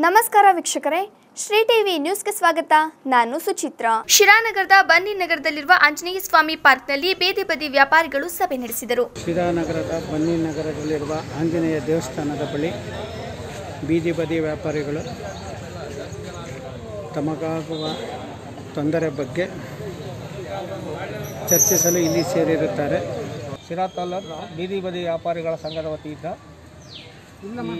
ನಮಸ್ಕಾರ ವೀಕ್ಷಕರೇ ಶ್ರೀ ಟಿವಿ ನ್ಯೂಸ್ಗೆ ಸ್ವಾಗತ ನಾನು ಸುಚಿತ್ರ ಶಿರಾನಗರದ ಬನ್ನಿ ನಗರದಲ್ಲಿರುವ ಆಂಜನೇಯ ಸ್ವಾಮಿ ಪಾರ್ಕ್ನಲ್ಲಿ ಬೇದಿ ಬದಿ ವ್ಯಾಪಾರಿಗಳು ಸಭೆ ನಡೆಸಿದರು ಶಿರಾನಗರದ ಬನ್ನಿ ನಗರದಲ್ಲಿರುವ ಆಂಜನೇಯ ದೇವಸ್ಥಾನದ ಬಳಿ ಬೀದಿ ಬದಿ ವ್ಯಾಪಾರಿಗಳು ತಮಗಾಗುವ ತೊಂದರೆ ಬಗ್ಗೆ ಚರ್ಚಿಸಲು ಇಲ್ಲಿ ಸೇರಿರುತ್ತಾರೆ ಶಿರಾ ತಾಲೂಕು ಬೀದಿ ಬದಿ ವ್ಯಾಪಾರಿಗಳ ಸಂಘದ ವತಿಯಿಂದ ಈ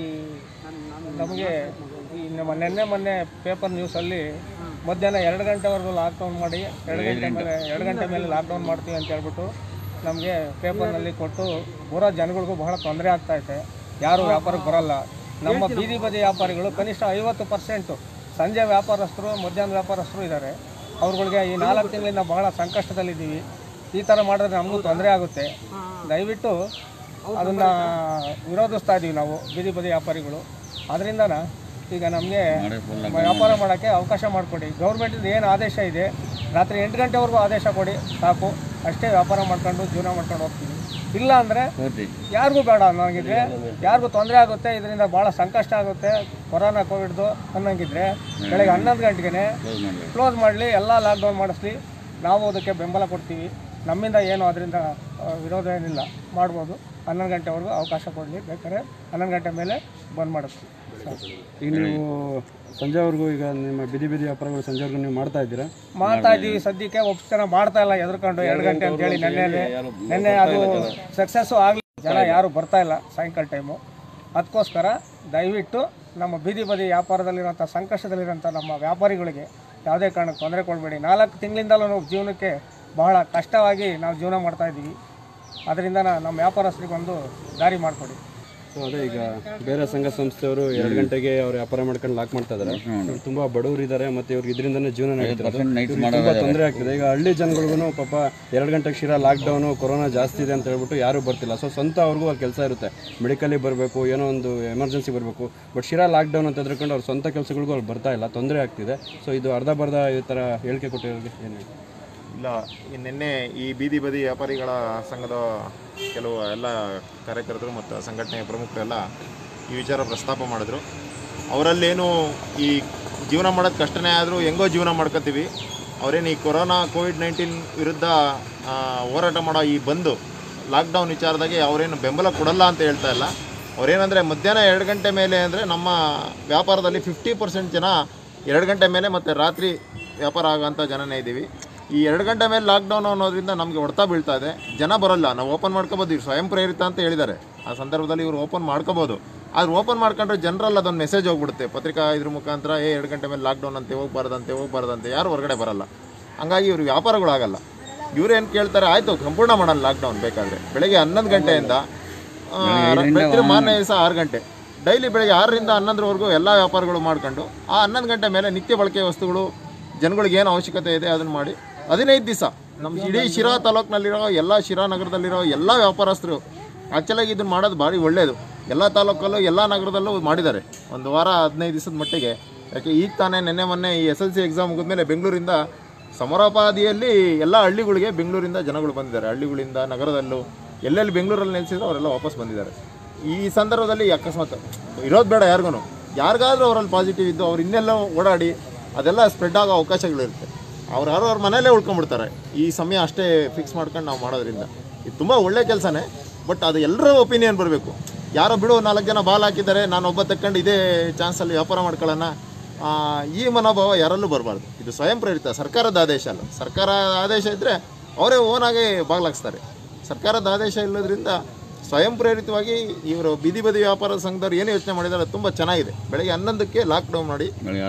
ನಮಗೆ ಈ ನಮ್ಮ ನಿನ್ನೆ ಮೊನ್ನೆ ಪೇಪರ್ ನ್ಯೂಸಲ್ಲಿ ಮಧ್ಯಾಹ್ನ ಎರಡು ಗಂಟೆವರೆಗೂ ಲಾಕ್ಡೌನ್ ಮಾಡಿ ಎರಡು ಗಂಟೆ ಮೇಲೆ ಎರಡು ಗಂಟೆ ಮೇಲೆ ಲಾಕ್ಡೌನ್ ಮಾಡ್ತೀವಿ ಅಂತ ಹೇಳ್ಬಿಟ್ಟು ನಮಗೆ ಪೇಪರ್ನಲ್ಲಿ ಕೊಟ್ಟು ಬರೋ ಜನಗಳಿಗೂ ಬಹಳ ತೊಂದರೆ ಆಗ್ತೈತೆ ಯಾರು ವ್ಯಾಪಾರಕ್ಕೆ ಬರಲ್ಲ ನಮ್ಮ ಬೀದಿ ಬದಿ ವ್ಯಾಪಾರಿಗಳು ಕನಿಷ್ಠ ಐವತ್ತು ಪರ್ಸೆಂಟು ಸಂಜೆ ವ್ಯಾಪಾರಸ್ಥರು ಮಧ್ಯಾಹ್ನ ವ್ಯಾಪಾರಸ್ಥರು ಇದ್ದಾರೆ ಅವ್ರುಗಳಿಗೆ ಈ ನಾಲ್ಕು ತಿಂಗಳಿಂದ ಬಹಳ ಸಂಕಷ್ಟದಲ್ಲಿದ್ದೀವಿ ಈ ಥರ ಮಾಡಿದ್ರೆ ನಮಗೂ ತೊಂದರೆ ಆಗುತ್ತೆ ದಯವಿಟ್ಟು ಅದನ್ನು ವಿರೋಧಿಸ್ತಾ ಇದ್ದೀವಿ ನಾವು ಬೀದಿ ಬದಿ ವ್ಯಾಪಾರಿಗಳು ಅದರಿಂದನ ಈಗ ನಮಗೆ ವ್ಯಾಪಾರ ಮಾಡೋಕ್ಕೆ ಅವಕಾಶ ಮಾಡಿಕೊಡಿ ಗೌರ್ಮೆಂಟಿಂದ ಏನು ಆದೇಶ ಇದೆ ರಾತ್ರಿ ಎಂಟು ಗಂಟೆವರೆಗೂ ಆದೇಶ ಕೊಡಿ ಸಾಕು ಅಷ್ಟೇ ವ್ಯಾಪಾರ ಮಾಡ್ಕೊಂಡು ಜೀವನ ಮಾಡ್ಕೊಂಡು ಹೋಗ್ತೀವಿ ಇಲ್ಲ ಅಂದರೆ ಯಾರಿಗೂ ಬೇಡ ಅನ್ನೋಂಗಿದ್ರೆ ಯಾರಿಗೂ ತೊಂದರೆ ಆಗುತ್ತೆ ಇದರಿಂದ ಭಾಳ ಸಂಕಷ್ಟ ಆಗುತ್ತೆ ಕೊರೋನಾ ಕೋವಿಡ್ದು ಅನ್ನೋಂಗಿದ್ರೆ ಬೆಳಗ್ಗೆ ಹನ್ನೊಂದು ಗಂಟೆಗೆ ಕ್ಲೋಸ್ ಮಾಡಲಿ ಎಲ್ಲ ಲಾಕ್ಡೌನ್ ಮಾಡಿಸ್ಲಿ ನಾವು ಅದಕ್ಕೆ ಬೆಂಬಲ ಕೊಡ್ತೀವಿ ನಮ್ಮಿಂದ ಏನು ಅದರಿಂದ ಆ, ವಿರೋಧ ಏನಿಲ್ಲ ಮಾಡ್ಬೋದು ಹನ್ನೊಂದು ಗಂಟೆವರೆಗೂ ಅವಕಾಶ ಕೊಡಲಿ ಬೇಕಾದ್ರೆ ಹನ್ನೊಂದು ಗಂಟೆ ಮೇಲೆ ಬಂದ್ ಮಾಡಿಸ್ತೀವಿ ಸಾಕು. ಈಗ ನೀವು ಸಂಜೆವರೆಗೂ ಈಗ ನಿಮ್ಮ ಬಿದಿ ಬಿದಿ ವ್ಯಾಪಾರಗಳು ಸಂಜೆವರೆಗೂ ನೀವು ಮಾಡ್ತಾ ಇದ್ದೀರಾ ಮಾಡ್ತಾ ಇದ್ದೀವಿ ಸದ್ಯಕ್ಕೆ ಒಬ್ಬ ಜನ ಮಾಡ್ತಾ ಇಲ್ಲ ಎದ್ಕೊಂಡು ಎರಡು ಗಂಟೆ ಅಂತ ಹೇಳಿ ನೆನ್ನೆ ನೆನ್ನೆ ಅದು ಸಕ್ಸಸ್ಸು ಆಗಲಿ ಜನ ಯಾರು ಬರ್ತಾ ಇಲ್ಲ ಸಾಯಂಕಾಲ ಟೈಮು ಅದಕ್ಕೋಸ್ಕರ ದಯವಿಟ್ಟು ನಮ್ಮ ಬೀದಿ ಬದಿ ವ್ಯಾಪಾರದಲ್ಲಿರೋಂಥ ಸಂಕಷ್ಟದಲ್ಲಿರೋಂಥ ನಮ್ಮ ವ್ಯಾಪಾರಿಗಳಿಗೆ ಯಾವುದೇ ಕಾರಣಕ್ಕೆ ತೊಂದರೆ ಕೊಡಬೇಡಿ ನಾಲ್ಕು ತಿಂಗಳಿಂದಲೂ ನಾವು ಜೀವನಕ್ಕೆ ಬಹಳ ಕಷ್ಟವಾಗಿ ನಾವು ಜೀವನ ಮಾಡ್ತಾ ಇದ್ದೀವಿ ಅದರಿಂದ ನಮ್ಮ ವ್ಯಾಪಾರಸ್ಥರಿಗೆ ಒಂದು ದಾರಿ ಮಾಡಿಕೊಡಿ ಸೊ ಅದೇ ಈಗ ಬೇರೆ ಸಂಘ ಸಂಸ್ಥೆಯವರು ಎರಡು ಗಂಟೆಗೆ ಅವ್ರು ವ್ಯಾಪಾರ ಮಾಡ್ಕೊಂಡು ಲಾಕ್ ಮಾಡ್ತಾ ಇದ್ದಾರೆ ಇವ್ರು ತುಂಬಾ ಬಡವರು ಇದ್ದಾರೆ ಮತ್ತೆ ಇವ್ರಿಗೆ ಇದರಿಂದನೇ ಜೀವನ ನಡೀತಿರೋದು ಇವ್ರಿಗೆ ತುಂಬಾ ತೊಂದರೆ ಆಗ್ತಿದೆ ಈಗ ಹಳ್ಳಿ ಜನಗಳಿಗೂ ಪಾಪ ಎರಡು ಗಂಟೆಗೆ ಶಿರಾ ಲಾಕ್ಡೌನು ಕೊರೋನಾ ಜಾಸ್ತಿ ಇದೆ ಅಂತ ಹೇಳ್ಬಿಟ್ಟು ಯಾರೂ ಬರ್ತಿಲ್ಲ ಸೊ ಸ್ವಂತ ಅವ್ರಿಗೂ ಅಲ್ಲಿ ಕೆಲಸ ಇರುತ್ತೆ ಮೆಡಿಕಲಿಗೆ ಬರಬೇಕು ಏನೋ ಒಂದು ಎಮರ್ಜೆನ್ಸಿ ಬರಬೇಕು ಬಟ್ ಶಿರಾ ಲಾಕ್ಡೌನ್ ಅಂತ ಹೆದ್ರಕೊಂಡು ಅವ್ರ ಸ್ವಂತ ಕೆಲಸಗಳಿಗೂ ಅವ್ರು ಬರ್ತಾ ಇಲ್ಲ ತೊಂದರೆ ಆಗ್ತಿದೆ ಸೊ ಇದು ಅರ್ಧ ಬರ್ಧ ಈ ಥರ ಹೇಳಿಕೆ ಕೊಟ್ಟಿರೋರಿಗೆ ಏನು ಇಲ್ಲ ಈ ನಿನ್ನೆ ಈ ಬೀದಿ ಬದಿ ವ್ಯಾಪಾರಿಗಳ ಸಂಘದ ಕೆಲವು ಎಲ್ಲ ಕಾರ್ಯಕರ್ತರು ಮತ್ತು ಸಂಘಟನೆಯ ಪ್ರಮುಖರೆಲ್ಲ ಈ ವಿಚಾರ ಪ್ರಸ್ತಾಪ ಮಾಡಿದ್ರು ಅವರಲ್ಲೇನು ಈ ಜೀವನ ಮಾಡೋದು ಕಷ್ಟನೇ ಆದರೂ ಹೆಂಗೋ ಜೀವನ ಮಾಡ್ಕೋತೀವಿ ಅವರೇನು ಈ ಕೊರೋನಾ ಕೋವಿಡ್ ನೈನ್ಟೀನ್ ವಿರುದ್ಧ ಆ, ಹೋರಾಟ ಮಾಡೋ ಈ ಬಂದು ಲಾಕ್ಡೌನ್ ವಿಚಾರದಾಗೆ ಅವರೇನು ಬೆಂಬಲ ಕೊಡಲ್ಲ ಅಂತ ಹೇಳ್ತಾ ಇಲ್ಲ ಅವರೇನಂದರೆ ಮಧ್ಯಾಹ್ನ ಎರಡು ಗಂಟೆ ಮೇಲೆ ಅಂದರೆ ನಮ್ಮ ವ್ಯಾಪಾರದಲ್ಲಿ ಫಿಫ್ಟಿ ಪರ್ಸೆಂಟ್ ಜನ ಎರಡು ಗಂಟೆ ಮೇಲೆ ಮತ್ತು ರಾತ್ರಿ ವ್ಯಾಪಾರ ಆಗೋಂಥ ಜನನೇ ಇದ್ದೀವಿ ಈ ಎರಡು ಗಂಟೆ ಮೇಲೆ ಲಾಕ್ಡೌನ್ ಅನ್ನೋದ್ರಿಂದ ನಮಗೆ ಹೊಡ್ತಾ ಬೀಳ್ತಾ ಇದೆ ಜನ ಬರೋಲ್ಲ ನಾವು ಓಪನ್ ಮಾಡ್ಕೋಬೋದು ಇವ್ರು ಸ್ವಯಂ ಪ್ರೇರಿತ ಅಂತ ಹೇಳಿದ್ದಾರೆ ಆ ಸಂದರ್ಭದಲ್ಲಿ ಇವರು ಓಪನ್ ಮಾಡ್ಕೋಬೋದು ಆದ್ರೆ ಓಪನ್ ಮಾಡ್ಕೊಂಡ್ರೆ ಜನರಲ್ಲಿ ಅದೊಂದು ಮೆಸೇಜ್ ಹೋಗ್ಬಿಡುತ್ತೆ ಪತ್ರಿಕಾ ಇದ್ರ ಮುಖಾಂತರ ಏ ಎರಡು ಗಂಟೆ ಮೇಲೆ ಲಾಕ್ಡೌನ್ ಅಂತೆ ಹೋಗ್ಬಾರ್ದಂತೆ ಹೋಗ್ಬಾರ್ದಂತೆ ಯಾರು ಹೊರಗಡೆ ಬರಲ್ಲ ಹಂಗಾಗಿ ಇವ್ರ ವ್ಯಾಪಾರಗಳಾಗಲ್ಲ ಇವ್ರು ಏನು ಕೇಳ್ತಾರೆ ಆಯಿತು ಸಂಪೂರ್ಣ ಮಾಡೋಣ ಲಾಕ್ಡೌನ್ ಬೇಕಾದರೆ ಬೆಳಗ್ಗೆ ಹನ್ನೊಂದು ಗಂಟೆಯಿಂದ ಆ, ಬೆಳಗ್ಗೆ ಮಾರನೇ ದಿವಸ ಆರು ಗಂಟೆ ಡೈಲಿ ಬೆಳಗ್ಗೆ ಆರರಿಂದ ಹನ್ನೊಂದರವರೆಗೂ ಎಲ್ಲ ವ್ಯಾಪಾರಗಳು ಮಾಡ್ಕೊಂಡು ಆ ಹನ್ನೊಂದು ಗಂಟೆ ಮೇಲೆ ನಿತ್ಯ ಬಳಕೆ ವಸ್ತುಗಳು ಜನಗಳಿಗೆ ಏನು ಅವಶ್ಯಕತೆ ಇದೆ ಅದನ್ನು ಮಾಡಿ ಹದಿನೈದು ದಿವಸ ನಮ್ಮ ಇಡೀ ಶಿರಾ ತಾಲೂಕಿನಲ್ಲಿರೋ ಎಲ್ಲ ಶಿರಾ ನಗರದಲ್ಲಿರೋ ಎಲ್ಲ ವ್ಯಾಪಾರಸ್ಥರು ಆ್ಯಕ್ಚುಲಾಗಿ ಇದನ್ನು ಮಾಡೋದು ಭಾರಿ ಒಳ್ಳೆಯದು ಎಲ್ಲ ತಾಲೂಕಲ್ಲೂ ಎಲ್ಲ ನಗರದಲ್ಲೂ ಮಾಡಿದ್ದಾರೆ ಒಂದು ವಾರ ಹದಿನೈದು ದಿವಸದ ಮಟ್ಟಿಗೆ ಯಾಕೆ ಈಗ ತಾನೇ ನಿನ್ನೆ ಮೊನ್ನೆ ಈ ಎಸ್ ಎಲ್ ಸಿ ಎಕ್ಸಾಮ್ ಮುಗಿದ್ಮೇಲೆ ಬೆಂಗಳೂರಿಂದ ಸಮರೋಪಾದಿಯಲ್ಲಿ ಎಲ್ಲ ಹಳ್ಳಿಗಳಿಗೆ ಬೆಂಗಳೂರಿಂದ ಜನಗಳು ಬಂದಿದ್ದಾರೆ ಹಳ್ಳಿಗಳಿಂದ ನಗರದಲ್ಲೂ ಎಲ್ಲೆಲ್ಲಿ ಬೆಂಗಳೂರಲ್ಲಿ ನೆಲೆಸಿದ್ರು ಅವರೆಲ್ಲ ವಾಪಸ್ ಬಂದಿದ್ದಾರೆ ಈ ಸಂದರ್ಭದಲ್ಲಿ ಅಕಸ್ಮಾತ್ ಇರೋದು ಬೇಡ ಯಾರಿಗೂ ಯಾರಿಗಾದ್ರೂ ಅವರಲ್ಲಿ ಪಾಸಿಟಿವ್ ಇದ್ದು ಅವ್ರು ಇನ್ನೆಲ್ಲ ಓಡಾಡಿ ಅದೆಲ್ಲ ಸ್ಪ್ರೆಡ್ ಆಗೋ ಅವಕಾಶಗಳಿರುತ್ತೆ ಅವ್ರು ಯಾರೋ ಅವ್ರ ಮನೆಯಲ್ಲೇ ಉಳ್ಕೊಂಡ್ಬಿಡ್ತಾರೆ ಈ ಸಮಯ ಅಷ್ಟೇ ಫಿಕ್ಸ್ ಮಾಡ್ಕೊಂಡು ನಾವು ಮಾಡೋದ್ರಿಂದ ಇದು ತುಂಬ ಒಳ್ಳೆ ಕೆಲಸನೇ ಬಟ್ ಅದು ಎಲ್ಲರ ಒಪಿನಿಯನ್ ಬರಬೇಕು ಯಾರೋ ಬಿಡು ನಾಲ್ಕು ಜನ ಬಾಲ್ ಹಾಕಿದ್ದಾರೆ ನಾನು ಒಬ್ಬ ತಕ್ಕಂಡು ಇದೇ ಚಾನ್ಸಲ್ಲಿ ವ್ಯಾಪಾರ ಮಾಡ್ಕೊಳ್ಳೋಣ ಆ, ಈ ಮನೋಭಾವ ಯಾರಲ್ಲೂ ಬರಬಾರ್ದು ಇದು ಸ್ವಯಂ ಪ್ರೇರಿತ ಸರ್ಕಾರದ ಆದೇಶ ಅಲ್ಲ ಸರ್ಕಾರ ಆದೇಶ ಇದ್ದರೆ ಅವರೇ ಓನಾಗಿ ಬಾಗ್ಲಾಕ್ಸ್ತಾರೆ ಸರ್ಕಾರದ ಆದೇಶ ಇಲ್ಲದ್ರಿಂದ ಸ್ವಯಂ ಪ್ರೇರಿತವಾಗಿ ಇವರು ಬೀದಿ ಬದಿ ವ್ಯಾಪಾರ ಸಂಘದವ್ರು ಏನು ಯೋಚನೆ ಮಾಡಿದ್ದಾರೆ ಅದು ತುಂಬ ಚೆನ್ನಾಗಿದೆ ಬೆಳಗ್ಗೆ ಹನ್ನೊಂದಕ್ಕೆ ಲಾಕ್ಡೌನ್ ಮಾಡಿ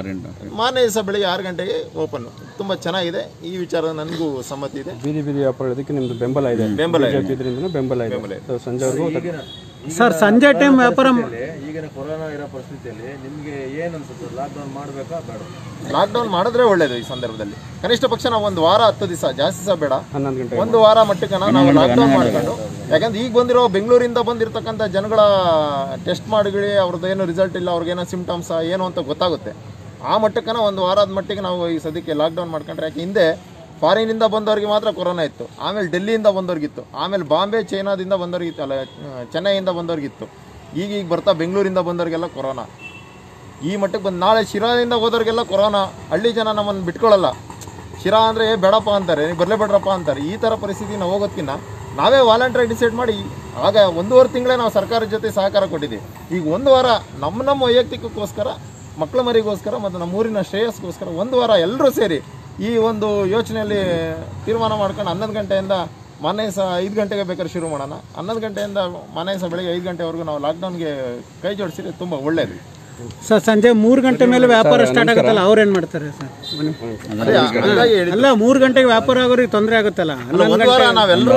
ಮಾರನೇ ದಿವಸ ಬೆಳಗ್ಗೆ ಆರು ಗಂಟೆಗೆ ಓಪನ್ ತುಂಬ ಚೆನ್ನಾಗಿದೆ ಈ ವಿಚಾರ ನನಗೂ ಸಮ್ಮತಿ ಇದೆ ಬೀದಿ ಬೀದಿ ವ್ಯಾಪಾರ ಇದಕ್ಕೆ ನಿಮ್ದು ಬೆಂಬಲ ಇದೆ ಬೆಂಬಲ ಇದೆ. ಬಿಜೆಪಿ ಇದರಿಂದ ಬೆಂಬಲ ಇದೆ ಸೊ ಸಂಜೆವರೆಗೂ ಸರ್ ಸಂಜೆ ಟೈಮ್ ವ್ಯಾಪಾರ ಈಗಿನ ಕೊರೋನಾ ಇರೋ ಪರಿಸ್ಥಿತಿಯಲ್ಲಿ ನಿಮಗೆ ಏನು ಅನ್ಸುತ್ತೆ ಲಾಕ್ಡೌನ್ ಮಾಡಬೇಕಾ ಬೇಡ ಲಾಕ್ಡೌನ್ ಮಾಡಿದ್ರೆ ಒಳ್ಳೇದು ಈ ಸಂದರ್ಭದಲ್ಲಿ ಕನಿಷ್ಠ ಪಕ್ಷ ನಾವು ಒಂದು ವಾರ ಹತ್ತು ದಿವಸ ಜಾಸ್ತಿ ಸಹ ಬೇಡ ಹನ್ನೊಂದು ಗಂಟೆ ಒಂದು ವಾರ ಮಟ್ಟಕ್ಕೆ ನಾವು ಲಾಕ್ಡೌನ್ ಮಾಡ್ಕೊಂಡು ಯಾಕಂದ್ರೆ ಈಗ ಬಂದಿರೋ ಬೆಂಗಳೂರಿಂದ ಬಂದಿರತಕ್ಕಂಥ ಜನಗಳ ಟೆಸ್ಟ್ ಮಾಡಿಗಳಿ ಅವ್ರದ್ದು ಏನು ರಿಸಲ್ಟ್ ಇಲ್ಲ ಅವ್ರಿಗೇನೋ ಸಿಮ್ಟಮ್ಸ್ ಏನು ಅಂತ ಗೊತ್ತಾಗುತ್ತೆ ಆ ಮಟ್ಟಕ್ಕನ ಒಂದು ವಾರದ ಮಟ್ಟಿಗೆ ನಾವು ಈ ಸದ್ಯಕ್ಕೆ ಲಾಕ್ಡೌನ್ ಮಾಡ್ಕೊಂಡ್ರೆ ಯಾಕೆ ಹಿಂದೆ ಫಾರಿನಿಂದ ಬಂದವ್ರಿಗೆ ಮಾತ್ರ ಕೊರೋನಾ ಇತ್ತು ಆಮೇಲೆ ಡೆಲ್ಲಿಯಿಂದ ಬಂದವ್ರಿಗಿತ್ತು ಆಮೇಲೆ ಬಾಂಬೆ ಚೈನಾದಿಂದ ಬಂದವ್ರಿಗಿತ್ತು ಅಲ್ಲ ಆ, ಚೆನ್ನೈಯಿಂದ ಬಂದವ್ರಿಗಿತ್ತು ಈಗ ಈಗ ಬರ್ತಾ ಬೆಂಗಳೂರಿಂದ ಬಂದವ್ರಿಗೆಲ್ಲ ಕೊರೋನಾ ಈ ಮಟ್ಟಕ್ಕೆ ಬಂದು ನಾಳೆ ಶಿರಾದಿಂದ ಹೋದವ್ರಿಗೆಲ್ಲ ಕೊರೋನಾ ಹಳ್ಳಿ ಜನ ನಮ್ಮನ್ನು ಬಿಟ್ಕೊಳ್ಳಲ್ಲ ಶಿರಾ ಅಂದರೆ ಬೇಡಪ್ಪ ಅಂತಾರೆ ನೀವು ಬರಲೇಬೇಡ್ರಪ್ಪ ಅಂತಾರೆ ಈ ಥರ ಪರಿಸ್ಥಿತಿ ನಾವು ಹೋಗೋದಕ್ಕಿಂತ ನಾವೇ ವಾಲಂಟ್ರಿ ಡಿಸೈಡ್ ಮಾಡಿ ಆಗ ಒಂದೂವರೆ ತಿಂಗಳೇ ನಾವು ಸರ್ಕಾರದ ಜೊತೆ ಸಹಕಾರ ಕೊಟ್ಟಿದ್ದೀವಿ ಈಗ ಒಂದು ವಾರ ನಮ್ಮ ನಮ್ಮ ವೈಯಕ್ತಿಕಕ್ಕೋಸ್ಕರ ಮಕ್ಕಳ ಮರಿಗೋಸ್ಕರ ಮತ್ತು ನಮ್ಮ ಊರಿನ ಶ್ರೇಯಸ್ಗೋಸ್ಕರ ಒಂದು ವಾರ ಎಲ್ಲರೂ ಸೇರಿ ಈ ಒಂದು ಯೋಚನೆಯಲ್ಲಿ ತೀರ್ಮಾನ ಮಾಡ್ಕೊಂಡು ಹನ್ನೊಂದು ಗಂಟೆಯಿಂದ ಮನೆ ಸಹ ಐದು ಗಂಟೆಗೆ ಬೇಕಾದ್ರೆ ಶುರು ಮಾಡೋಣ ಹನ್ನೊಂದು ಗಂಟೆಯಿಂದ ಮನೆ ಸಹ ಬೆಳಗ್ಗೆ ಐದು ಗಂಟೆವರೆಗೂ ನಾವು ಲಾಕ್ಡೌನ್ಗೆ ಕೈ ಜೋಡಿಸಿದ್ರೆ ತುಂಬ ಒಳ್ಳೆಯದು ಸರ್ ಸಂಜೆ ಮೂರು ಗಂಟೆ ಮೇಲೆ ವ್ಯಾಪಾರ ಸ್ಟಾರ್ಟ್ ಆಗುತ್ತಲ್ಲ ಅವ್ರೇನ್ ಮಾಡ್ತಾರೆ ಸರ್ ಬನ್ನಿ. ಅದೇ ಹಂಗಾಗಿ ಹೇಳಿದ್ದು. ಅಲ್ಲ ಮೂರು ಗಂಟೆಗೆ ವ್ಯಾಪಾರ ಆಗೋರಿಗೆ ತೊಂದರೆ ಆಗುತ್ತಲ್ಲ ಅಲ್ಲ, ಒಂದು ವಾರ ನಾವೆಲ್ಲರೂ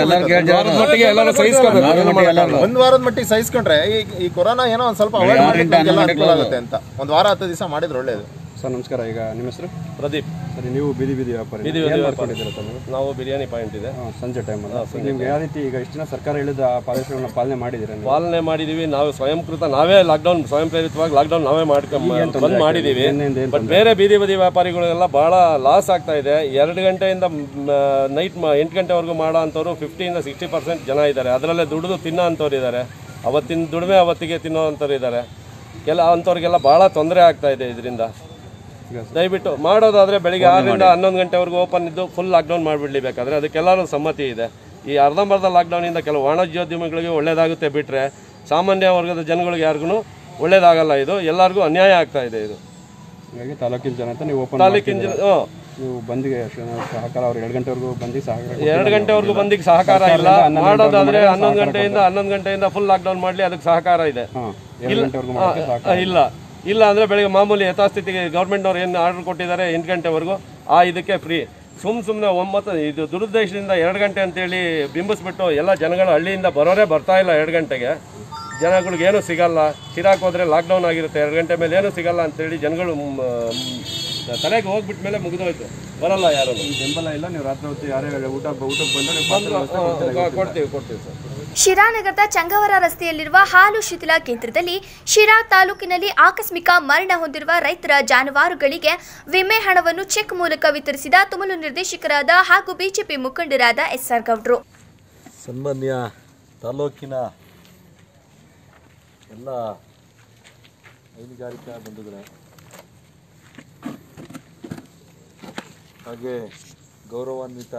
ಒಂದು ವಾರದ ಮಟ್ಟಿಗೆ ಸಹಿಸ್ಕೊಂಡ್ರೆ ಈ ಈ ಕೊರೋನಾ ಏನೋ ಒಂದು ಸ್ವಲ್ಪ ಅವಾಯ್ಡ್ ಮಾಡಿದ್ರೆ ಅನುಕೂಲ ಆಗುತ್ತೆ ಅಂತ ಒಂದು ವಾರ ಹತ್ತು ದಿವಸ ಮಾಡಿದ್ರೆ ಒಳ್ಳೇದು ಸರ್ ನಮಸ್ಕಾರ ಈಗ ನಿಮ್ಮ ಹೆಸರು ಪ್ರದೀಪ್ ಸರಿ ನೀವು ಬೀದಿ ಬೀದಿ ವ್ಯಾಪಾರಿ ಬೀದಿ ಏನ್ ಬದಿ ಮಾಡ್ಕೊಂಡಿದ್ದೀರಾ ಸರ್ ನೀವು ನಾವು ಬಿರಿಯಾನಿ ಪಾಯಿಂಟ್ ಇದೆ ಹಾಂ, ಸಂಜೆ ಟೈಮ್ ಅಲ್ಲ ನಿಮ್ಗೆ ಯಾವ ರೀತಿ ಈಗ ಇಷ್ಟು ದಿನ ಸರ್ಕಾರ ಹೇಳಿದ ಪಾಲಿಸಿಗಳನ್ನ ಪಾಲನೆ ಮಾಡಿದ್ದೀರಾ ನೀವು ಪಾಲನೆ ಮಾಡಿದೀವಿ ನಾವು ಸ್ವಯಂಕೃತ ನಾವೇ ಲಾಕ್ಡೌನ್ ಸ್ವಯಂ ಪ್ರೇರಿತವಾಗಿ ಲಾಕ್ಡೌನ್ ನಾವೇ ಮಾಡ್ಕೊಂಡು ಬಂದ್ ಮಾಡಿದೀವಿ ಏನಿಂದ ಏನ್ ಬಟ್ ಬೇರೆ ಬೀದಿ ಬದಿ ವ್ಯಾಪಾರಿಗಳೆಲ್ಲ ಬಹಳ ಲಾಸ್ ಆಗ್ತಾ ಇದೆ ಎರಡು ಗಂಟೆಯಿಂದ ನೈಟ್ ಎಂಟು ಗಂಟೆವರೆಗೂ ಮಾಡೋ ಅಂಥವ್ರು ಫಿಫ್ಟಿಯಿಂದ ಸಿಕ್ಸ್ಟಿ ಪರ್ಸೆಂಟ್ ಜನ ಇದ್ದಾರೆ ಅದರಲ್ಲೇ ದುಡಿದು ತಿನ್ನೋ ಅಂಥವ್ರು ಇದ್ದಾರೆ ಅವತ್ತಿನ ದುಡಿಮೆ ಅವತ್ತಿಗೆ ತಿನ್ನೋ ಅಂಥವ್ರು ಇದ್ದಾರೆ ಕೆಲ ಅಂಥವ್ರಿಗೆಲ್ಲ ಬಹಳ ತೊಂದರೆ ಆಗ್ತಾ ಇದೆ ಇದರಿಂದ ದಯವಿಟ್ಟು ಮಾಡೋದಾದ್ರೆ ಬೆಳಿಗ್ಗೆ ಆರರಿಂದ ಹನ್ನೊಂದು ಗಂಟೆವರೆಗೂ ಓಪನ್ ಇದ್ದು ಫುಲ್ ಲಾಕ್ಡೌನ್ ಮಾಡಿಬಿಡ್ಲಿ ಬೇಕಾದ್ರೆ ಅದಕ್ಕೆಲ್ಲರೂ ಸಮ್ಮತಿ ಇದೆ ಈ ಅರ್ಧಂಬರ್ಧ ಲಾಕ್ಡೌನಿಂದ ಕೆಲವು ವಾಣಿಜ್ಯೋದ್ಯಮಿಗಳಿಗೆ ಒಳ್ಳೇದಾಗುತ್ತೆ ಬಿಟ್ಟರೆ ಸಾಮಾನ್ಯ ವರ್ಗದ ಜನಗಳಿಗೆ ಯಾರಿಗೂ ಒಳ್ಳೇದಾಗಲ್ಲ ಇದು ಎಲ್ಲರಿಗೂ ಅನ್ಯಾಯ ಆಗ್ತಾ ಇದೆ ಇದು ಹಾಗಾಗಿ ತಾಲೂಕಿನ ಜನತೆ ನೀವು ಓಪನ್ ತಾಲೂಕಿನ ಜನ ಹ್ಮ್. ನೀವು ಬಂದಿಗೆ ಶ- ಸಹಕಾರ ಅವ್ರು ಎರಡು ಗಂಟೆವರೆಗೂ ಬಂದಿಗೆ ಸಹಕಾರ ಎರಡು ಗಂಟೆವರೆಗೂ ಬಂದಿಗೆ ಸಹಕಾರ ಇಲ್ಲ ಮಾಡೋದಾದ್ರೆ ಹನ್ನೊಂದು ಗಂಟೆಯಿಂದ ಹನ್ನೊಂದು ಗಂಟೆಯಿಂದ ಫುಲ್ ಲಾಕ್ಡೌನ್ ಮಾಡಲಿ ಅದಕ್ಕೆ ಸಹಕಾರ ಇದೆ ಹಾಂ ಎರಡು ಇಲ್ಲ ಗಂಟೆವರೆಗೂ ಆ, ಮಾಡೋಕ್ಕೆ ಸಹಕಾರ ಆ, ಇಲ್ಲ ಇಲ್ಲ ಅಂದ್ರೆ ಬೆಳಿಗ್ಗೆ ಮಾಮೂಲಿ ಯಥಾಸ್ಥಿತಿಗೆ ಗೌರ್ಮೆಂಟ್ನವ್ರು ಏನು ಆರ್ಡರ್ ಕೊಟ್ಟಿದ್ದಾರೆ ಎಂಟು ಗಂಟೆವರೆಗೂ ಆ ಇದಕ್ಕೆ ಫ್ರೀ ಸುಮ್ ಸುಮ್ಮನೆ ಒಂಬತ್ತು ಇದು ದುರುದ್ದೇಶದಿಂದ ಎರಡು ಗಂಟೆ ಅಂತೇಳಿ ಬಿಂಬಿಸ್ಬಿಟ್ಟು ಎಲ್ಲ ಜನಗಳು ಹಳ್ಳಿಯಿಂದ ಬರೋರೇ ಬರ್ತಾ ಇಲ್ಲ ಎರಡು ಗಂಟೆಗೆ ಜನಗಳಿಗೆ ಏನೂ ಸಿಗಲ್ಲ ಚಿರಾಕ್ ಹೋದ್ರೆ ಲಾಕ್ಡೌನ್ ಆಗಿರುತ್ತೆ ಎರಡು ಗಂಟೆ ಮೇಲೆ ಏನೂ ಸಿಗಲ್ಲ ಅಂತೇಳಿ ಜನಗಳು ಮ್, ಮ್, ತಲೆಗೆ ಹೋಗ್ಬಿಟ್ಟ ಮೇಲೆ ಮುಗಿದೋಯ್ತು ಬರಲ್ಲ ಯಾರು ಬೆಂಬಲ ಇಲ್ಲ ನೀವು ರಾತ್ರಿ ಹೊತ್ತು ಯಾರೇ ಊಟ ಊಟಕ್ಕೆ ಬಂದರೆ ನೀವು ಪಾತ್ರೆ ವ್ಯವಸ್ಥೆ ಕೊಡ್ತೀರಾ? ಕೊಡ್ತೀವಿ ಕೊಡ್ತೀವಿ ಸರ್ ಶಿರಾನಗರದ ಚಂಗವರ ರಸ್ತೆಯಲ್ಲಿರುವ ಹಾಲು ಶಿಥಿಲ ಕೇಂದ್ರದಲ್ಲಿ ಶಿರಾ ತಾಲೂಕಿನಲ್ಲಿ ಆಕಸ್ಮಿಕ ಮರಣ ಹೊಂದಿರುವ ರೈತರ ಜಾನುವಾರುಗಳಿಗೆ ವಿಮೆ ಹಣವನ್ನು ಚೆಕ್ ಮೂಲಕ ವಿತರಿಸಿದ ತುಮಲು ನಿರ್ದೇಶಕರಾದ ಹಾಗೂ ಬಿಜೆಪಿ ಮುಖಂಡರಾದ ಎಸ್ಆರ್ ಗೌಡ್ರು ಸನ್ಮಾನ್ಯ ತಾಲೂಕಿನ ಎಲ್ಲ ಹೈನುಗಾರಿಕಾ ಬಂಧುಗಳೇ ಹಾಗೆ ಗೌರವಾನ್ವಿತ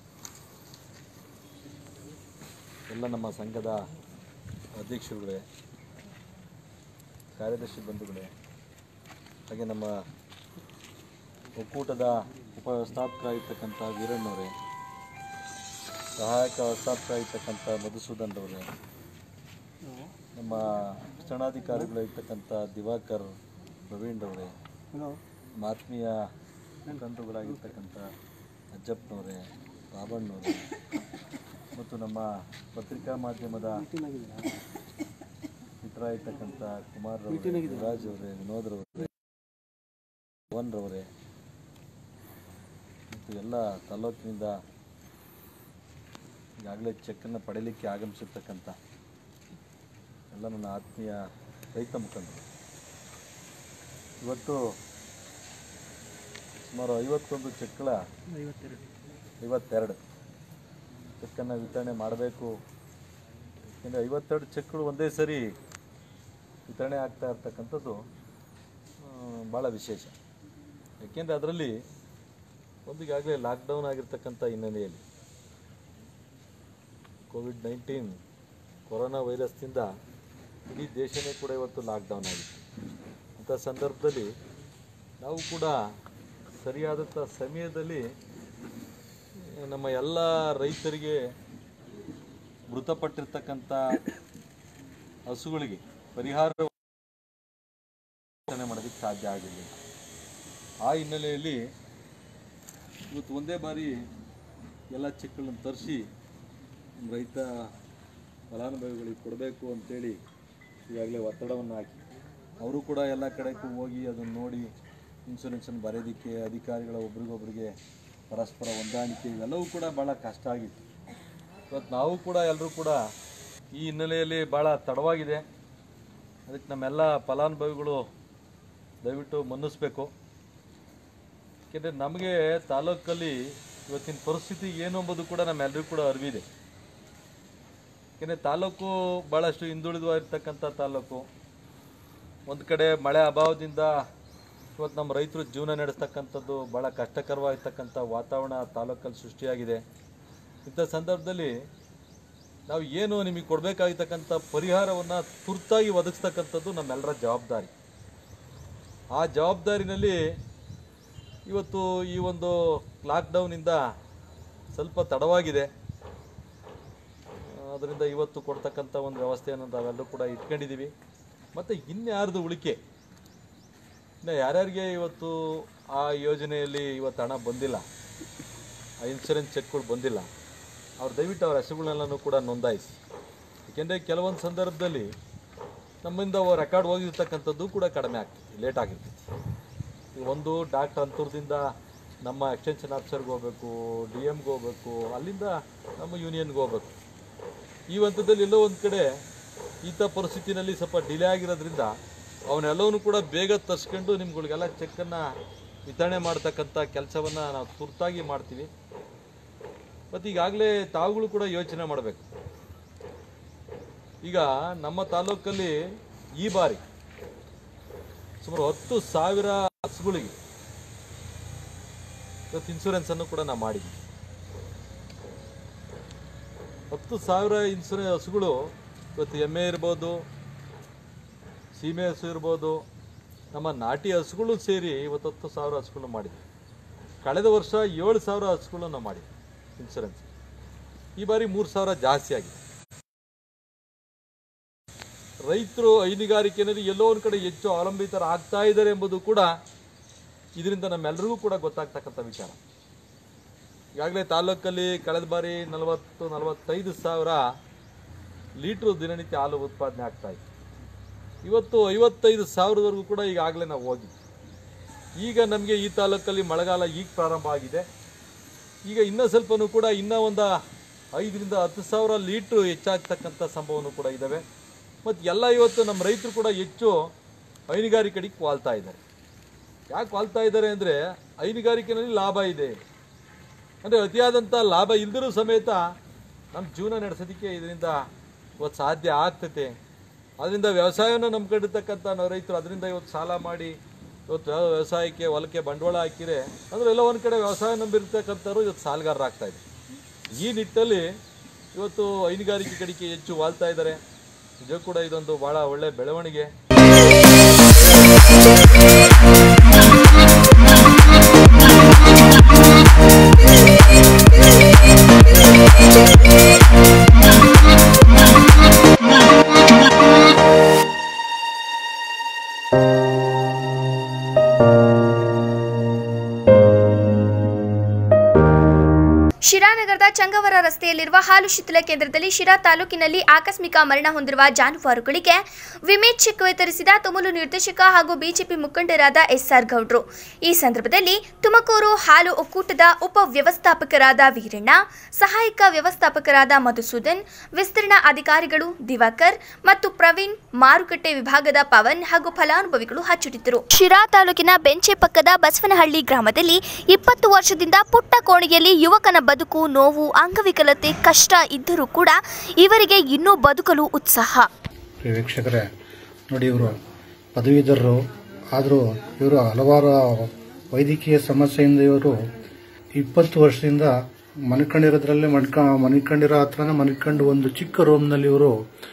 ಎಲ್ಲ ನಮ್ಮ ಸಂಘದ ಅಧ್ಯಕ್ಷರುಗಳೇ ಕಾರ್ಯದರ್ಶಿ ಬಂಧುಗಳೇ ಹಾಗೆ ನಮ್ಮ ಒಕ್ಕೂಟದ ಉಪವ್ಯವಸ್ಥಾಪಕರಾಗಿರ್ತಕ್ಕಂಥ ವೀರಣ್ಣವರೇ ಸಹಾಯಕ ವ್ಯವಸ್ಥಾಪಕರಾಗಿರ್ತಕ್ಕಂಥ ಮಧುಸೂದನ್ ರವರೇ ನಮ್ಮ ಶಿಕ್ಷಣಾಧಿಕಾರಿಗಳಿರ್ತಕ್ಕಂಥ ದಿವಾಕರ್ ಪ್ರವೀಣ್ ರವರೇ ನಮ್ಮ ಆತ್ಮೀಯ ಮುಖಂಡರುಗಳಾಗಿರ್ತಕ್ಕಂಥ ಅಜ್ಜಪ್ಪನವರೇ ಬಾಬಣ್ಣವರೇ ಮತ್ತು ನಮ್ಮ ಪತ್ರಿಕಾ ಮಾಧ್ಯಮದ ಮಿತ್ರರಾಗಿರ್ತಕ್ಕಂಥ ಕುಮಾರ್ ರವರೇ ಯುವರಾಜ್ ಅವರೇ ವಿನೋದ್ ರವರೇ ಪವನ್ ರವರೇ ಮತ್ತು ಎಲ್ಲ ತಾಲೂಕಿನಿಂದ ಈಗಾಗಲೇ ಚೆಕ್ಕನ್ನು ಪಡೀಲಿಕ್ಕೆ ಆಗಮಿಸಿರ್ತಕ್ಕಂಥ ಎಲ್ಲ ನನ್ನ ಆತ್ಮೀಯ ರೈತ ಮುಖಂಡರು ಇವತ್ತು ಸುಮಾರು ಐವತ್ತೊಂದು ಚೆಕ್ಗಳ ಐವತ್ತೆರಡು ಚೆಕ್ಕನ್ನು ವಿತರಣೆ ಮಾಡಬೇಕು ಯಾಕೆಂದರೆ ಐವತ್ತೆರಡು ಚೆಕ್ಗಳು ಒಂದೇ ಸರಿ ವಿತರಣೆ ಆಗ್ತಾ ಇರ್ತಕ್ಕಂಥದ್ದು ಭಾಳ ವಿಶೇಷ ಯಾಕೆಂದರೆ ಅದರಲ್ಲಿ ಒಂದು ಈಗಾಗಲೇ ಲಾಕ್ಡೌನ್ ಆಗಿರ್ತಕ್ಕಂಥ ಹಿನ್ನೆಲೆಯಲ್ಲಿ ಕೋವಿಡ್ ನೈನ್ಟೀನ್ ಕೊರೋನಾ ವೈರಸ್ನಿಂದ ಇಡೀ ದೇಶನೇ ಕೂಡ ಇವತ್ತು ಲಾಕ್ಡೌನ್ ಆಗಿತ್ತು ಅಂಥ ಸಂದರ್ಭದಲ್ಲಿ ನಾವು ಕೂಡ ಸರಿಯಾದಂಥ ಸಮಯದಲ್ಲಿ ನಮ್ಮ ಎಲ್ಲ ರೈತರಿಗೆ ಮೃತಪಟ್ಟಿರ್ತಕ್ಕಂಥ ಹಸುಗಳಿಗೆ ಪರಿಹಾರ ವಿತರಣೆ ಮಾಡೋದಕ್ಕೆ ಸಾಧ್ಯ ಆಗಲಿಲ್ಲ ಆ ಹಿನ್ನೆಲೆಯಲ್ಲಿ ಇವತ್ತು ಒಂದೇ ಬಾರಿ ಎಲ್ಲ ಚೆಕ್ಗಳನ್ನು ತರಿಸಿ ನಮ್ಮ ರೈತ ಫಲಾನುಭವಿಗಳಿಗೆ ಕೊಡಬೇಕು ಅಂತೇಳಿ ಈಗಾಗಲೇ ಒತ್ತಡವನ್ನು ಹಾಕಿ ಅವರು ಕೂಡ ಎಲ್ಲ ಕಡೆಗೂ ಹೋಗಿ ಅದನ್ನು ನೋಡಿ ಇನ್ಶೂರೆನ್ಸನ್ನು ಬರೆಯೋದಕ್ಕೆ ಅಧಿಕಾರಿಗಳ ಒಬ್ರಿಗೊಬ್ರಿಗೆ ಪರಸ್ಪರ ಹೊಂದಾಣಿಕೆ ಇವೆಲ್ಲವೂ ಕೂಡ ಭಾಳ ಕಷ್ಟ ಆಗಿತ್ತು ಇವತ್ತು ನಾವು ಕೂಡ ಎಲ್ಲರೂ ಕೂಡ ಈ ಹಿನ್ನೆಲೆಯಲ್ಲಿ ಭಾಳ ತಡವಾಗಿದೆ ಅದಕ್ಕೆ ನಮ್ಮೆಲ್ಲ ಫಲಾನುಭವಿಗಳು ದಯವಿಟ್ಟು ಮನ್ನಿಸ್ಬೇಕು ಯಾಕೆಂದರೆ ನಮಗೆ ತಾಲೂಕಲ್ಲಿ ಇವತ್ತಿನ ಪರಿಸ್ಥಿತಿ ಏನು ಎಂಬುದು ಕೂಡ ನಮ್ಮೆಲ್ಲರಿಗೂ ಕೂಡ ಅರಿವಿದೆ ಯಾಕೆಂದರೆ ತಾಲೂಕು ಭಾಳಷ್ಟು ಹಿಂದುಳಿದವಾಗಿರ್ತಕ್ಕಂಥ ತಾಲೂಕು ಒಂದು ಕಡೆ ಮಳೆ ಅಭಾವದಿಂದ ಇವತ್ತು ನಮ್ಮ ರೈತರು ಜೀವನ ನಡೆಸ್ತಕ್ಕಂಥದ್ದು ಭಾಳ ಕಷ್ಟಕರವಾಗಿರ್ತಕ್ಕಂಥ ವಾತಾವರಣ ತಾಲೂಕಲ್ಲಿ ಸೃಷ್ಟಿಯಾಗಿದೆ ಇಂಥ ಸಂದರ್ಭದಲ್ಲಿ ನಾವು ಏನು ನಿಮಗೆ ಕೊಡಬೇಕಾಗಿರ್ತಕ್ಕಂಥ ಪರಿಹಾರವನ್ನು ತುರ್ತಾಗಿ ಒದಗಿಸ್ತಕ್ಕಂಥದ್ದು ನಮ್ಮೆಲ್ಲರ ಜವಾಬ್ದಾರಿ ಆ ಜವಾಬ್ದಾರಿನಲ್ಲಿ ಇವತ್ತು ಈ ಒಂದು ಲಾಕ್ಡೌನಿಂದ ಸ್ವಲ್ಪ ತಡವಾಗಿದೆ ಅದರಿಂದ ಇವತ್ತು ಕೊಡ್ತಕ್ಕಂಥ ಒಂದು ವ್ಯವಸ್ಥೆಯನ್ನು ನಾವೆಲ್ಲರೂ ಕೂಡ ಇಟ್ಕೊಂಡಿದ್ದೀವಿ ಮತ್ತು ಇನ್ಯಾರ್ದು ಉಳಿಕೆ ಇನ್ನು ಯಾರ್ಯಾರಿಗೆ ಇವತ್ತು ಆ ಯೋಜನೆಯಲ್ಲಿ ಇವತ್ತು ಹಣ ಬಂದಿಲ್ಲ ಆ ಇನ್ಶೂರೆನ್ಸ್ ಚೆಕ್ಗಳು ಬಂದಿಲ್ಲ ಅವ್ರು ದಯವಿಟ್ಟು ಅವ್ರ ಹೆಸರುಗಳನ್ನೆಲ್ಲನೂ ಕೂಡ ನೋಂದಾಯಿಸಿ ಏಕೆಂದರೆ ಕೆಲವೊಂದು ಸಂದರ್ಭದಲ್ಲಿ ನಮ್ಮಿಂದ ರೆಕಾರ್ಡ್ ಹೋಗಿರ್ತಕ್ಕಂಥದ್ದು ಕೂಡ ಕಡಿಮೆ ಆಗ್ತದೆ ಲೇಟ್ ಆಗಿರ್ತೈತಿ ಈಗ ಒಂದು ಡಾಕ್ಟರ್ ಅಂತರದಿಂದ ನಮ್ಮ ಎಕ್ಸ್ಟೆನ್ಷನ್ ಆಫೀಸರ್ಗೆ ಹೋಗ್ಬೇಕು ಡಿ ಎಮ್ಗೆ ಹೋಗ್ಬೇಕು ಅಲ್ಲಿಂದ ನಮ್ಮ ಯೂನಿಯನ್ಗೆ ಹೋಗ್ಬೇಕು ಈ ಹಂತದಲ್ಲಿ ಎಲ್ಲೋ ಒಂದು ಕಡೆ ಈತ ಪರಿಸ್ಥಿತಿನಲ್ಲಿ ಸ್ವಲ್ಪ ಡಿಲೇ ಆಗಿರೋದ್ರಿಂದ ಅವನ್ನೆಲ್ಲವನ್ನೂ ಕೂಡ ಬೇಗ ತರಿಸ್ಕೊಂಡು ನಿಮ್ಗಳಿಗೆಲ್ಲ ಚೆಕ್ಕನ್ನು ವಿತರಣೆ ಮಾಡ್ತಕ್ಕಂಥ ಕೆಲಸವನ್ನು ನಾವು ತುರ್ತಾಗಿ ಮಾಡ್ತೀವಿ ಮತ್ತು ಈಗಾಗಲೇ ತಾವುಗಳು ಕೂಡ ಯೋಚನೆ ಮಾಡಬೇಕು ಈಗ ನಮ್ಮ ತಾಲೂಕಲ್ಲಿ ಈ ಬಾರಿ ಸುಮಾರು ಹತ್ತು ಸಾವಿರ ಹಸುಗಳಿಗೆ ಇವತ್ತು ಇನ್ಸೂರೆನ್ಸನ್ನು ಕೂಡ ನಾವು ಮಾಡಿದ್ವಿ ಹತ್ತು ಸಾವಿರ ಇನ್ಸೂರೆನ್ಸ್ ಹಸುಗಳು ಇವತ್ತು ಎಮ್ಮೆ ಇರ್ಬೋದು ಸೀಮೆ ಹಸು ಇರ್ಬೋದು ನಮ್ಮ ನಾಟಿ ಹಸುಗಳು ಸೇರಿ ಇವತ್ತು ಹತ್ತು ಸಾವಿರ ಹಸುಗಳನ್ನ ಮಾಡಿದ್ವಿ ಕಳೆದ ವರ್ಷ ಏಳು ಸಾವಿರ ಹಸುಗಳನ್ನ ನಾವು ಮಾಡಿದ್ವಿ ಇನ್ಸೂರೆನ್ಸ್ ಈ ಬಾರಿ ಮೂರು ಸಾವಿರ ಜಾಸ್ತಿ ಆಗಿದೆ ರೈತರು ಹೈನುಗಾರಿಕೆಯಲ್ಲಿ ಎಲ್ಲೋ ಒಂದು ಕಡೆ ಹೆಚ್ಚು ಅವಲಂಬಿತರ ಆಗ್ತಾ ಇದ್ದಾರೆ ಎಂಬುದು ಕೂಡ ಇದರಿಂದ ನಮ್ಮೆಲ್ಲರಿಗೂ ಕೂಡ ಗೊತ್ತಾಗ್ತಕ್ಕಂಥ ವಿಚಾರ ಈಗಾಗಲೇ ತಾಲೂಕಲ್ಲಿ ಕಳೆದ ಬಾರಿ ನಲವತ್ತು ನಲವತ್ತೈದು ಸಾವಿರ ಲೀಟ್ರು ದಿನನಿತ್ಯ ಹಾಲು ಉತ್ಪಾದನೆ ಆಗ್ತಾ ಇತ್ತು ಇವತ್ತು ಐವತ್ತೈದು ಸಾವಿರದವರೆಗೂ ಕೂಡ ಈಗಾಗಲೇ ನಾವು ಹೋಗಿದ್ವಿ ಈಗ ನಮಗೆ ಈ ತಾಲೂಕಲ್ಲಿ ಮಳೆಗಾಲ ಈಗ ಪ್ರಾರಂಭ ಆಗಿದೆ ಈಗ ಇನ್ನೂ ಸ್ವಲ್ಪನೂ ಕೂಡ ಇನ್ನೂ ಒಂದು ಐದರಿಂದ ಹತ್ತು ಸಾವಿರ ಲೀಟ್ರು ಹೆಚ್ಚಾಗ್ತಕ್ಕಂಥ ಸಂಭವನೂ ಕೂಡ ಇದ್ದಾವೆ ಮತ್ತು ಎಲ್ಲ ಇವತ್ತು ನಮ್ಮ ರೈತರು ಕೂಡ ಹೆಚ್ಚು ಹೈನುಗಾರಿಕೆ ಕಡೆಗೆ ವಾಲ್ತಾ ಇದ್ದಾರೆ ಯಾಕೆ ವಾಲ್ತಾ ಇದ್ದಾರೆ ಅಂದರೆ ಹೈನುಗಾರಿಕೆಯಲ್ಲಿ ಲಾಭ ಇದೆ ಅಂದರೆ ಅತಿಯಾದಂಥ ಲಾಭ ಇಲ್ದರೂ ಸಮೇತ ನಮ್ಮ ಜೀವನ ನಡೆಸೋದಕ್ಕೆ ಇದರಿಂದ ಇವತ್ತು ಸಾಧ್ಯ ಆಗ್ತೈತೆ ಅದರಿಂದ ವ್ಯವಸಾಯವನ್ನು ನಂಬ್ಕೊಂಡಿರ್ತಕ್ಕಂಥ ನಾವು ರೈತರು ಅದರಿಂದ ಇವತ್ತು ಸಾಲ ಮಾಡಿ ಇವತ್ತು ವ್ಯವ- ವ್ಯವಸಾಯಕ್ಕೆ ಹೊಲಕ್ಕೆ ಬಂಡವಾಳ ಹಾಕಿರೆ ಅಂದರೆ ಎಲ್ಲ ಒಂದು ಕಡೆ ವ್ಯವಸಾಯ ನಂಬಿರ್ತಕ್ಕಂಥವ್ರು ಇವತ್ತು ಸಾಲಗಾರರಾಗ್ತಾ ಇದೆ ಈ ನಿಟ್ಟಲ್ಲಿ ಇವತ್ತು ಹೈನುಗಾರಿಕೆ ಕಡೆಗೆ ಹೆಚ್ಚು ವಾಲ್ತಾ ಇದ್ದಾರೆ ನಿಜ ಕೂಡ ಇದೊಂದು ಭಾಳ ಒಳ್ಳೆ ಬೆಳವಣಿಗೆ ಶಿರಾನಗರದ ಚಂಗವರ ರಸ್ತೆಯಲ್ಲಿರುವ ಹಾಲು ಶಿಥಿಲ ಕೇಂದ್ರದಲ್ಲಿ ಶಿರಾ ತಾಲೂಕಿನಲ್ಲಿ ಆಕಸ್ಮಿಕ ಮರಣ ಹೊಂದಿರುವ ಜಾನುವಾರುಗಳಿಗೆ ವಿಮೆ ಚೆಕ್ ವಿತರಿಸಿದ ತುಮಲು ನಿರ್ದೇಶಕ ಹಾಗೂ ಬಿಜೆಪಿ ಮುಖಂಡರಾದ ಎಸ್ಆರ್ ಗೌಡ್ರು ಈ ಸಂದರ್ಭದಲ್ಲಿ ತುಮಕೂರು ಹಾಲು ಒಕ್ಕೂಟದ ಉಪ ವ್ಯವಸ್ಥಾಪಕರಾದ ವೀರಣ್ಣ ಸಹಾಯಕ ವ್ಯವಸ್ಥಾಪಕರಾದ ಮಧುಸೂದನ್ ವಿಸ್ತರಣಾ ಅಧಿಕಾರಿಗಳು ದಿವಾಕರ್ ಮತ್ತು ಪ್ರವೀಣ್ ಮಾರುಕಟ್ಟೆ ವಿಭಾಗದ ಪವನ್ ಹಾಗೂ ಫಲಾನುಭವಿಗಳು ಹಚ್ಚಿಟ್ಟಿದ್ದರು ಶಿರಾ ತಾಲೂಕಿನ ಬೆಂಚೆ ಪಕ್ಕದ ಬಸವನಹಳ್ಳಿ ಗ್ರಾಮದಲ್ಲಿ ಇಪ್ಪತ್ತು ವರ್ಷದಿಂದ ಪುಟ್ಟ ಕೋಣೆಯಲ್ಲಿ ಯುವಕನ ಬದುಕು ನೋವು ಅಂಗವಿಕಲತೆ ಕಷ್ಟ ಇದ್ದರೂ ಕೂಡ ಇವರಿಗೆ ಇನ್ನೂ ಬದುಕಲು ಉತ್ಸಾಹ ಪ್ರಿಯ ವೀಕ್ಷಕರೇ ನೋಡಿ ಇವರು ಪದವೀಧರರು ಆದರೂ ಇವರು ಹಲವಾರು ವೈದ್ಯಕೀಯ ಸಮಸ್ಯೆಯಿಂದ ಇವರು ಇಪ್ಪತ್ತು ವರ್ಷದಿಂದ ಮನ್ಕೊಂಡಿರೋದ್ರಲ್ಲೇ ಮನ್ಕ ಮನ್ಕೊಂಡಿರೋ ಹತ್ರನೇ ಮನ್ಕೊಂಡು ಒಂದು ಚಿಕ್ಕ ರೂಮ್ನಲ್ಲಿ ಇವರು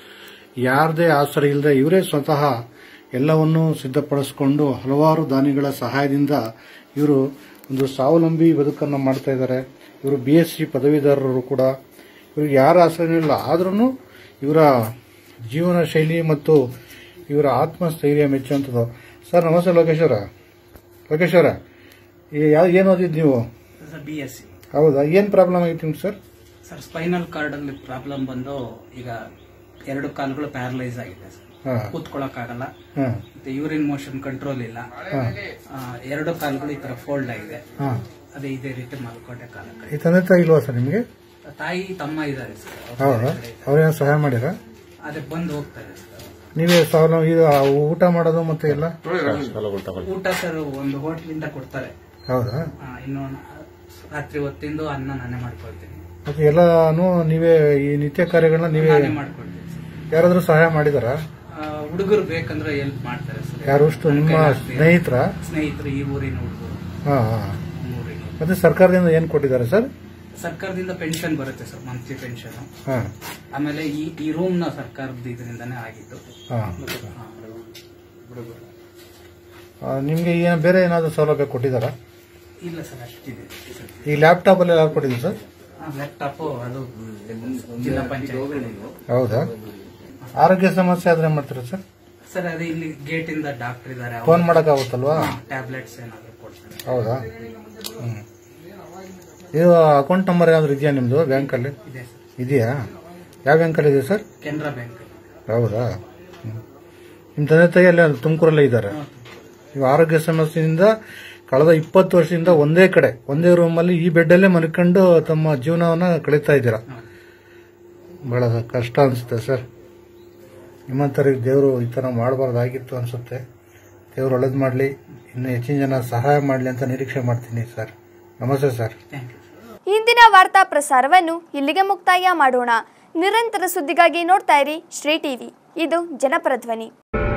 ಯಾರದೇ ಆಸರೆ ಇಲ್ಲದೆ ಇವರೇ ಸ್ವತಃ ಎಲ್ಲವನ್ನೂ ಸಿದ್ಧಪಡಿಸಿಕೊಂಡು ಹಲವಾರು ದಾನಿಗಳ ಸಹಾಯದಿಂದ ಇವರು ಒಂದು ಸ್ವಾವಲಂಬಿ ಬದುಕನ್ನು ಮಾಡ್ತಾ ಇದ್ದಾರೆ ಇವರು ಬಿ ಎಸ್ ಸಿ ಪದವೀಧರರು ಕೂಡ ಇವ್ರಿಗೆ ಯಾರ ಆಸರೆನೂ ಇಲ್ಲ ಆದ್ರೂ ಇವರ ಜೀವನ ಶೈಲಿ ಮತ್ತು ಇವರ ಆತ್ಮಸ್ಥೈರ್ಯ ಮೆಚ್ಚುವಂಥದ್ದು ಸರ್ ನಮಸ್ತೆ ಲೋಕೇಶ್ವರ ಲೋಕೇಶ್ವರ ಯಾವ ಏನು ಓದಿದ್ದು ನೀವು ಸರ್ ಬಿ ಎಸ್ ಸಿ ಹೌದಾ ಏನು ಪ್ರಾಬ್ಲಮ್ ಆಗಿತ್ತು ನಿಮ್ಗೆ ಸರ್ ಸರ್ ಸ್ಪೈನಲ್ ಕಾರ್ಡ್ ಅಲ್ಲಿ ಪ್ರಾಬ್ಲಮ್ ಬಂದು ಈಗ ಎರಡು ಕಾಲುಗಳು ಪ್ಯಾರಲೈಸ್ ಆಗಿದೆ ಸರ್ ಹಾ. ಕೂತ್ಕೊಳ್ಳೋಕ್ಕಾಗಲ್ಲ ಹಾಂ ಮತ್ತೆ ಯೂರಿನ್ ಮೋಷನ್ ಕಂಟ್ರೋಲ್ ಇಲ್ಲ ಆ, ಎರಡು ಕಾಲುಗಳು ಈ ತರ ಫೋಲ್ಡ್ ಆಗಿದೆ ಹಾಂ ಅದೇ ಇದೇ ರೀತಿ ಮಲ್ಕೊಂಡೆ ಕಾಲ ಈ ತಂದೆ ತಾಯಿ ಇಲ್ವಾ ಸರ್ ನಿಮಗೆ ತಾಯಿ ತಮ್ಮ ಇದ್ದಾರೆ ಸರ್ ಅವ್ರು ಹೌದಾ ಅವ್ರೇನು ಸಹಾಯ ಮಾಡ್ಯಾರ ಅದೇ ಬಂದು ಹೋಗ್ತಾರೆ ಸರ್ ನೀವೇ ಸ್ವಾವಲಂಬಿ ಇದು ಊಟ ಮಾಡೋದು ಮತ್ತೆ ಎಲ್ಲ ಊಟ ಸರ್ ಒಂದು ಹೋಟ್ಲಿಂದ ಕೊಡ್ತಾರೆ ಹೌದಾ ಆ, ಇನ್ನು ರಾತ್ರಿ ಹೊತ್ತಿಂದು ಅನ್ನ ನಾನೇ ಮಾಡ್ಕೊಳ್ತೀನಿ ಮತ್ತೆ ಎಲ್ಲಾನು ನೀವೇ ಈ ನಿತ್ಯ ಕಾರ್ಯಗಳನ್ನ ನೀವೇ ನಾನೇ ಮಾಡ್ಕೊಳ್ತೀನಿ ಸರ್ ಯಾರಾದ್ರೂ ಸಹಾಯ ಮಾಡಿದಾರಾ ಆ, ಹುಡುಗರು ಬೇಕಂದ್ರೆ ಹೆಲ್ಪ್ ಮಾಡ್ತಾರೆ ಸರ್ ಯಾರು ಅಷ್ಟು ನಿಮ್ಮ ಸ್ನೇಹಿತರ ಸ್ನೇಹಿತರು ಈ ಊರಿನ ಹುಡುಗರು ಹಾಂ ಹಾಂ ಊರಿನ ಮತ್ತೆ ಸರ್ಕಾರದಿಂದ ಏನು ಕೊಟ್ಟಿದ್ದಾರೆ ಸರ್ ಸರ್ಕಾರದಿಂದ ಪೆನ್ಷನ್ ಬರುತ್ತೆ ಸರ್ ಮಂತ್ಲಿ ಪೆನ್ಷನ್ ಹಾಂ ಆಮೇಲೆ ಈ ಈ ರೂಮ್ ನ ಸರ್ಕಾರದ ಇದರಿಂದಾನೇ ಆಗಿದ್ದು ಹಾಂ ನಿಮಗೆ ಏನು ಬೇರೆ ಏನಾದರೂ ಸೌಲಭ್ಯ ಕೊಟ್ಟಿದ್ದಾರಾ ಇಲ್ಲ ಸರ್ ಅಷ್ಟಿದೆ ಈ ಲ್ಯಾಪ್ಟಾಪ್ ಅಲ್ಲಿ ಯಾರು ಕೊಟ್ಟಿದ್ದೀವಿ ಸರ್ ಲ್ಯಾಪ್ಟಾಪ್ ಅದು ಜಿಲ್ಲಾ ಪಂಚಾಯತ್ ಹೌದಾ ಆರೋಗ್ಯ ಸಮಸ್ಯೆ ಆದ್ರೆ ಏನ್ ಮಾಡ್ತೀರಾ ಸರ್ ಸರ್ ಅದೇ ಇಲ್ಲಿ ಗೇಟ್ ಇಂದ ಡಾಕ್ಟರ್ ಇದಾರೆ ಫೋನ್ ಮಾಡೋಕ್ಕಾಗುತ್ತಲ್ವಾ ಟ್ಯಾಬ್ಲೆಟ್ಸ್ ಏನಾದ್ರು ಕೊಡ್ತಾರೆ ಹೌದಾ ಹ್ಮ್ ಇದು ಅಕೌಂಟ್ ನಂಬರ್ ಏನಾದ್ರು ಇದೆಯಾ ನಿಮ್ದು ಬ್ಯಾಂಕಲ್ಲಿ ಇದೆ ಸರ್ ಇದೆಯಾ ಯಾವ ಬ್ಯಾಂಕಲ್ಲಿ ಇದೆ ಸರ್ ಕೆನರಾ ಬ್ಯಾಂಕ್ ಹೌದಾ ಹ್ಮ್. ನಿಮ್ಮ ತಂದೆ ತಾಯಿ ಅಲ್ಲಿ ತುಮಕೂರಲ್ಲೇ ಇದ್ದಾರೆ ನೀವು ಆರೋಗ್ಯ ಸಮಸ್ಯೆಯಿಂದ ಕಳೆದ ಇಪ್ಪತ್ತು ವರ್ಷದಿಂದ ಒಂದೇ ಕಡೆ ಒಂದೇ ರೂಮಲ್ಲಿ ಈ ಬೆಡ್ಡಲ್ಲೇ ಮಲ್ಕೊಂಡು ತಮ್ಮ ಜೀವನವನ್ನ ಕಳೀತಾ ಇದ್ದೀರಾ ಬಹಳ ಕಷ್ಟ ಅನಿಸುತ್ತೆ ಸರ್ ನಿಮ್ಮಂಥವ್ರಿಗೆ ದೇವರು ಈ ಥರ ಮಾಡಬಾರ್ದಾಗಿತ್ತು ಅನಿಸುತ್ತೆ ದೇವರು ಒಳ್ಳೇದು ಮಾಡಲಿ ಇನ್ನು ಹೆಚ್ಚಿನ ಜನ ಸಹಾಯ ಮಾಡಲಿ ಅಂತ ನಿರೀಕ್ಷೆ ಮಾಡ್ತೀನಿ ಸರ್ ನಮಸ್ತೆ ಸರ್ ಥ್ಯಾಂಕ್ ಯು ಇಂದಿನ ವಾರ್ತಾ ಪ್ರಸಾರವನ್ನು ಇಲ್ಲಿಗೆ ಮುಕ್ತಾಯ ಮಾಡೋಣ ನಿರಂತರ ಸುದ್ದಿಗಾಗಿ ನೋಡ್ತಾ ಇರಿ ಶ್ರೀ ಟಿವಿ ಇದು ಜನಪರ ಧ್ವನಿ